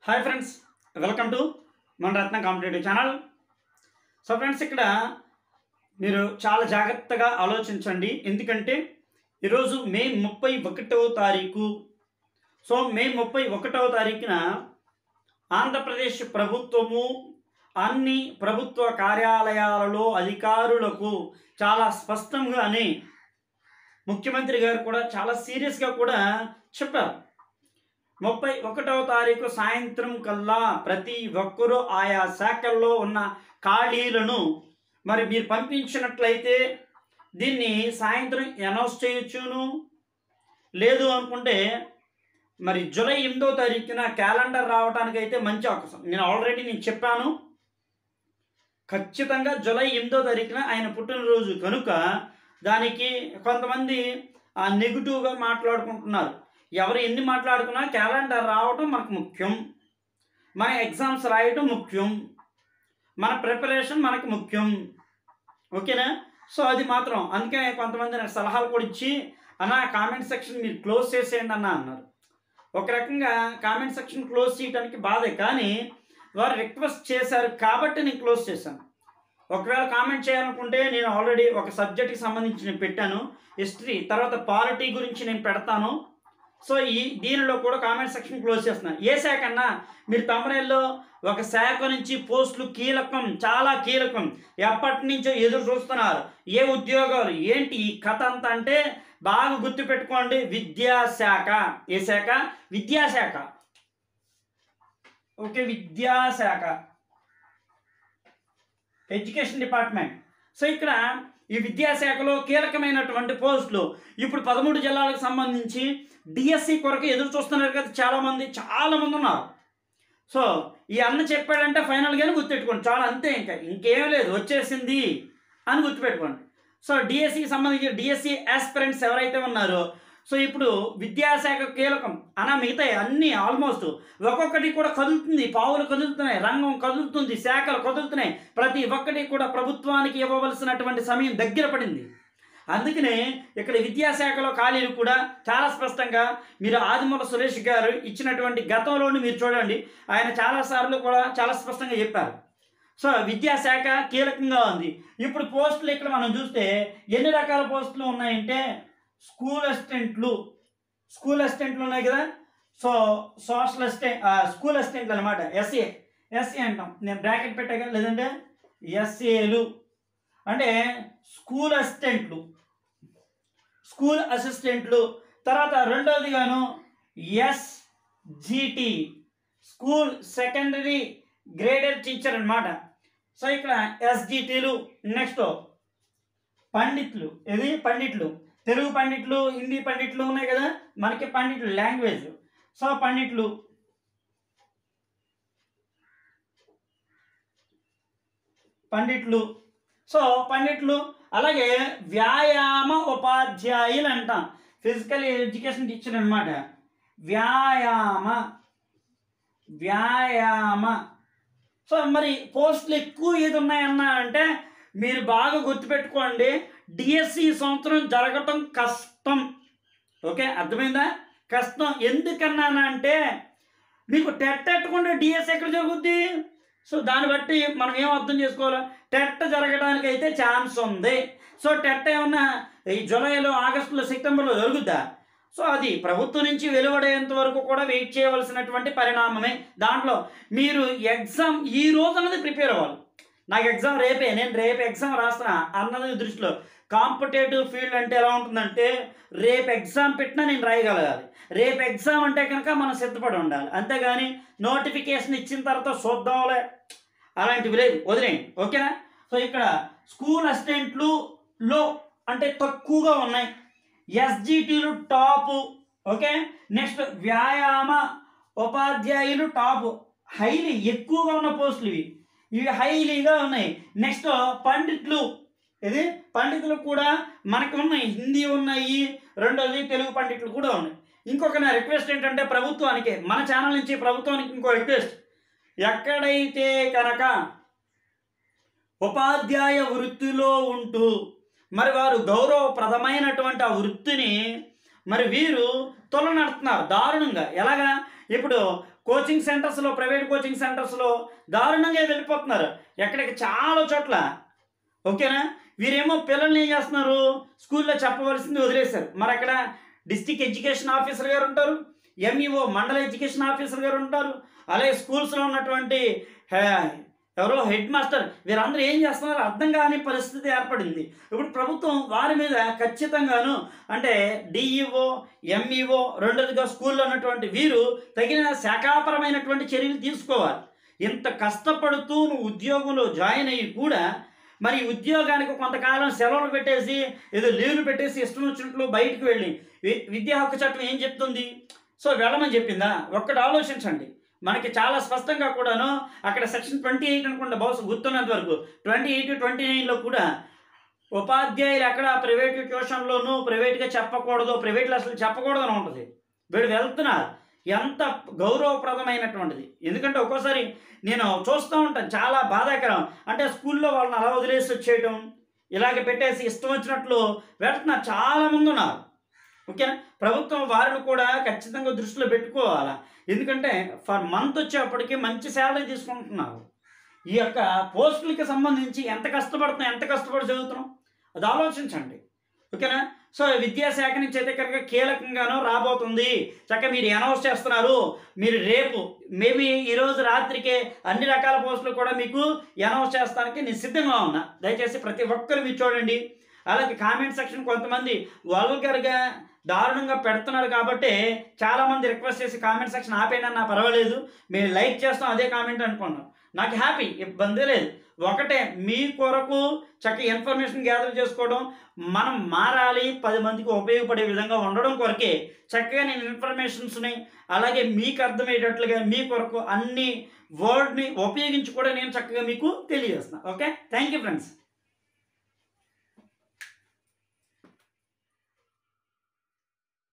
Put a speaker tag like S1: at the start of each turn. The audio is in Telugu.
S1: హాయ్ ఫ్రెండ్స్ వెల్కమ్ టు మన Ratna competitive channel so friends ఇక్కడ మీరు చాలా జాగ్రత్తగా ఆలోచించండి ఎందుకంటే ఈరోజు మే ముప్పై ఒకటవ తారీఖు సో మే ముప్పై ఒకటవ తారీఖున ఆంధ్రప్రదేశ్ ప్రభుత్వము అన్ని ప్రభుత్వ కార్యాలయాలలో అధికారులకు చాలా స్పష్టంగానే ముఖ్యమంత్రి గారు కూడా చాలా సీరియస్గా కూడా చెప్పారు ముప్పై ఒకటవ తారీఖు సాయంత్రం కల్లా ప్రతి ఒక్కరూ ఆయా శాఖల్లో ఉన్న ఖాళీలను మరి మీరు పంపించినట్లయితే దీన్ని సాయంత్రం అనౌన్స్ చేయొచ్చును లేదు అనుకుంటే మరి జూలై ఎనిమిదో తారీఖున క్యాలెండర్ రావడానికి అయితే మంచి అవకాశం నేను ఆల్రెడీ నేను చెప్పాను ఖచ్చితంగా జూలై ఎనిమిదో తారీఖున ఆయన పుట్టినరోజు కనుక దానికి కొంతమంది ఆ నెగిటివ్గా మాట్లాడుకుంటున్నారు ఎవరు ఎన్ని మాట్లాడుకున్నా క్యాలెండర్ రావటం మనకు ముఖ్యం మన ఎగ్జామ్స్ రాయటం ముఖ్యం మన ప్రిపరేషన్ మనకు ముఖ్యం ఓకేనా సో అది మాత్రం అందుకే కొంతమంది నాకు సలహాలు కూడా ఇచ్చి అన్న కామెంట్ సెక్షన్ మీరు క్లోజ్ చేసేయండి అన్న అన్నారు ఒక రకంగా కామెంట్ సెక్షన్ క్లోజ్ చేయడానికి బాధే కానీ వారు రిక్వెస్ట్ చేశారు కాబట్టి నేను క్లోజ్ చేశాను ఒకవేళ కామెంట్ చేయాలనుకుంటే నేను ఆల్రెడీ ఒక సబ్జెక్ట్కి సంబంధించి నేను పెట్టాను హిస్టరీ తర్వాత పాలిటీ గురించి నేను పెడతాను సో ఈ దీనిలో కూడా కామెంట్ సెక్షన్ క్లోజ్ చేస్తున్నాను ఏ శాఖ అన్నా మీరు తమిళలో ఒక శాఖ నుంచి పోస్టులు కీలకం చాలా కీలకం ఎప్పటి నుంచో ఎదురు చూస్తున్నారు ఏ ఉద్యోగాలు ఏంటి ఈ కథ అంతా అంటే బాగా గుర్తుపెట్టుకోండి విద్యాశాఖ ఏ శాఖ విద్యాశాఖ ఓకే విద్యాశాఖ ఎడ్యుకేషన్ డిపార్ట్మెంట్ సో ఇక్కడ ఈ విద్యాశాఖలో కీలకమైనటువంటి పోస్టులు ఇప్పుడు పదమూడు జిల్లాలకు సంబంధించి డిఎస్సి కొరకు ఎదురు చూస్తున్నారు కదా చాలామంది చాలామంది ఉన్నారు సో ఈ అన్న చెప్పాడంటే ఫైనల్గానే గుర్తుపెట్టుకోండి చాలా అంతే ఇంకా ఇంకేం లేదు వచ్చేసింది అని గుర్తుపెట్టుకోండి సో డిఎస్సికి సంబంధించి డిఎస్సి ఆస్పిరెంట్స్ ఎవరైతే ఉన్నారో సో ఇప్పుడు విద్యాశాఖ కీలకం అన్న మిగతా అన్నీ ఆల్మోస్ట్ ఒక్కొక్కటి కూడా కదులుతుంది పావులు కదులుతున్నాయి రంగం కదులుతుంది శాఖలు కదులుతున్నాయి ప్రతి ఒక్కటి కూడా ప్రభుత్వానికి ఇవ్వవలసినటువంటి సమయం దగ్గర పడింది అందుకనే ఇక్కడ విద్యాశాఖలో ఖాళీలు కూడా చాలా స్పష్టంగా మీరు ఆదిమూల సురేష్ గారు ఇచ్చినటువంటి గతంలోని మీరు చూడండి ఆయన చాలాసార్లు కూడా చాలా స్పష్టంగా చెప్పారు సో విద్యాశాఖ కీలకంగా ఉంది ఇప్పుడు పోస్టులు ఇక్కడ మనం చూస్తే ఎన్ని రకాల పోస్టులు ఉన్నాయంటే స్కూల్ అసిస్టెంట్లు స్కూల్ అసిస్టెంట్లు ఉన్నాయి కదా సో సోషల్ అసిస్టెంట్ స్కూల్ అసిస్టెంట్లు అనమాట ఎస్ఏ ఎస్ఏ అంటాం నేను బ్రాకెట్ పెట్టాక లేదంటే ఎస్ఏలు అంటే స్కూల్ అసిస్టెంట్లు స్కూల్ అసిస్టెంట్లు తర్వాత రెండవది గాను SGT school secondary graded teacher అన్నమాట సో ఇక్కడ ఎస్జిటీలు నెక్స్ట్ పండిట్లు ఇది పండిట్లు తెలుగు పండిట్లు హిందీ పండిట్లు ఉన్నాయి కదా మనకి పండిట్లు లాంగ్వేజ్ సో పండిట్లు పండిట్లు సో పండిట్లు అలాగే వ్యాయామ ఉపాధ్యాయులు అంటాం ఫిజికల్ ఎడ్యుకేషన్ టీచర్ అనమాట వ్యాయామ వ్యాయామ సో మరి పోస్టులు ఎక్కువ ఏది ఉన్నాయన్నా అంటే మీరు బాగా గుర్తుపెట్టుకోండి డిఎస్సి సంవత్సరం జరగటం కష్టం ఓకే అర్థమైందా కష్టం ఎందుకన్నానంటే అంటే మీకు టెట్ ఎట్టకుండా డిఎస్సి ఎక్కడ జరుగుద్ది సో దాన్ని బట్టి మనం ఏం అర్థం చేసుకోవాలి టెట్ జరగడానికి అయితే ఛాన్స్ ఉంది సో టెట్ ఏమన్నా ఈ జూలైలో ఆగస్టులో సెప్టెంబర్లో జరుగుద్దా సో అది ప్రభుత్వం నుంచి వెలువడేంత వరకు కూడా వెయిట్ చేయవలసినటువంటి పరిణామమే దాంట్లో మీరు ఎగ్జామ్ ఈ రోజు అన్నది ప్రిపేర్ అవ్వాలి నాకు ఎగ్జామ్ రేపే నేను రేపు ఎగ్జామ్ రాస్తున్నా అన్నది దృష్టిలో కాంపిటేటివ్ ఫీల్డ్ అంటే ఎలా ఉంటుందంటే రేపు ఎగ్జామ్ పెట్టినా నేను రాయగలగాలి రేపు ఎగ్జామ్ అంటే కనుక మనం సిద్ధపడి ఉండాలి అంతేగాని నోటిఫికేషన్ ఇచ్చిన తర్వాత చూద్దాంలే అలాంటివి లేదు వదిలేయండి ఓకేనా సో ఇక్కడ స్కూల్ అసిస్టెంట్లు లో అంటే తక్కువగా ఉన్నాయి ఎస్జిటీలు టాపు ఓకే నెక్స్ట్ వ్యాయామ ఉపాధ్యాయులు టాపు హైలీ ఎక్కువగా ఉన్న పోస్టులు ఇవి ఇవి హైలీగా ఉన్నాయి నెక్స్ట్ పండిట్లు ఇది పండితులు కూడా మనకు ఉన్నాయి హిందీ ఉన్నాయి రెండోది తెలుగు పండితులు కూడా ఉన్నాయి ఇంకొక నా రిక్వెస్ట్ ఏంటంటే ప్రభుత్వానికి మన ఛానల్ నుంచి ప్రభుత్వానికి ఇంకో రిక్వెస్ట్ ఎక్కడైతే కనుక ఉపాధ్యాయ వృత్తిలో ఉంటూ మరి వారు గౌరవప్రదమైనటువంటి ఆ వృత్తిని మరి వీరు తొలనడుతున్నారు దారుణంగా ఎలాగా ఇప్పుడు కోచింగ్ సెంటర్స్లో ప్రైవేట్ కోచింగ్ సెంటర్స్లో దారుణంగా వెళ్ళిపోతున్నారు ఎక్కడికి చాలా చోట్ల ఓకేనా వీరేమో పిల్లల్ని ఏం చేస్తున్నారు స్కూల్లో చెప్పవలసింది వదిలేశారు మరి అక్కడ డిస్టిక్ ఎడ్యుకేషన్ ఆఫీసర్ గారు ఉంటారు ఎంఈఓ మండల ఎడ్యుకేషన్ ఆఫీసర్ గారు ఉంటారు అలాగే స్కూల్స్లో ఉన్నటువంటి హే- ఎవరో హెడ్ మాస్టర్ వీరందరూ ఏం చేస్తున్నారు అర్థం కాని పరిస్థితి ఏర్పడింది ఇప్పుడు ప్రభుత్వం వారి మీద ఖచ్చితంగాను అంటే డిఈఓ ఎంఈఓ రెండోదిగా స్కూల్లో ఉన్నటువంటి వీరు తగిన శాఖాపరమైనటువంటి చర్యలు తీసుకోవాలి ఇంత కష్టపడుతూ నువ్వు ఉద్యోగంలో జాయిన్ అయ్యి కూడా మరి ఉద్యోగానికి కొంతకాలం సెలవులు పెట్టేసి ఏదో లీవ్లు పెట్టేసి ఇష్టం వచ్చినట్లు బయటకు వెళ్ళి వి- విద్యా హక్కు చట్టం ఏం చెప్తుంది సో వెళ్ళమని చెప్పిందా ఒక్కటి ఆలోచించండి మనకి చాలా స్పష్టంగా కూడాను అక్కడ సెక్షన్ ట్వంటీ ఎయిట్ అనుకుంటా బహుశా గుర్తున్నంత వరకు ట్వంటీ ఎయిట్ ట్వంటీ నైన్లో కూడా ఉపాధ్యాయులు ఎక్కడ ప్రైవేట్ ట్యూషన్లోనూ ప్రైవేట్గా చెప్పకూడదు ప్రైవేట్లో అసలు చెప్పకూడదు అని ఉంటుంది వీడు వెళ్తున్నారు ఎంత గౌరవప్రదమైనటువంటిది ఎందుకంటే ఒక్కోసారి నేను చూస్తూ ఉంటాను చాలా బాధాకరం అంటే స్కూల్లో వాళ్ళని అలా వదిలేసి వచ్చేయటం ఇలాగ పెట్టేసి ఇష్టం వచ్చినట్లు వెళ్తున్నారు చాలామంది ఉన్నారు ఓకేనా ప్రభుత్వం వారిని కూడా ఖచ్చితంగా దృష్టిలో పెట్టుకోవాలా ఎందుకంటే ఫర్ మంత్ వచ్చేప్పటికి మంచి శాలరీ తీసుకుంటున్నారు ఈ యొక్క పోస్టులకి సంబంధించి ఎంత కష్టపడుతున్నాం ఎంత కష్టపడి చదువుతున్నాం అది ఆలోచించండి ఓకేనా సో విద్యాశాఖ నుంచి అయితే కనుక కీలకంగానో రాబోతుంది చక్కగా మీరు అనౌన్స్ చేస్తున్నారు మీరు రేపు మేబీ ఈరోజు రాత్రికే అన్ని రకాల పోస్టులు కూడా మీకు అనౌన్స్ చేస్తానికి నేను సిద్ధంగా ఉన్నా దయచేసి ప్రతి ఒక్కరు మీరు చూడండి అలాగే కామెంట్ సెక్షన్ కొంతమంది వల్గర్గా దారుణంగా పెడుతున్నారు కాబట్టి చాలామంది రిక్వెస్ట్ చేసి కామెంట్ సెక్షన్ ఆపేయడం నా పర్వాలేదు మేము లైక్ చేస్తాం అదే కామెంట్ అనుకున్నాం నాకు హ్యాపీ ఇబ్బంది లేదు ఒకటే మీ కొరకు చక్కగా ఇన్ఫర్మేషన్ గ్యాదర్ చేసుకోవడం మనం మారాలి పది మందికి ఉపయోగపడే విధంగా ఉండడం కొరకే చక్కగా నేను ఇన్ఫర్మేషన్స్ని అలాగే మీకు అర్థమయ్యేటట్లుగా మీ కొరకు అన్ని వర్డ్ని ఉపయోగించి కూడా నేను చక్కగా మీకు తెలియజేస్తాను ఓకే థ్యాంక్ యూ ఫ్రెండ్స్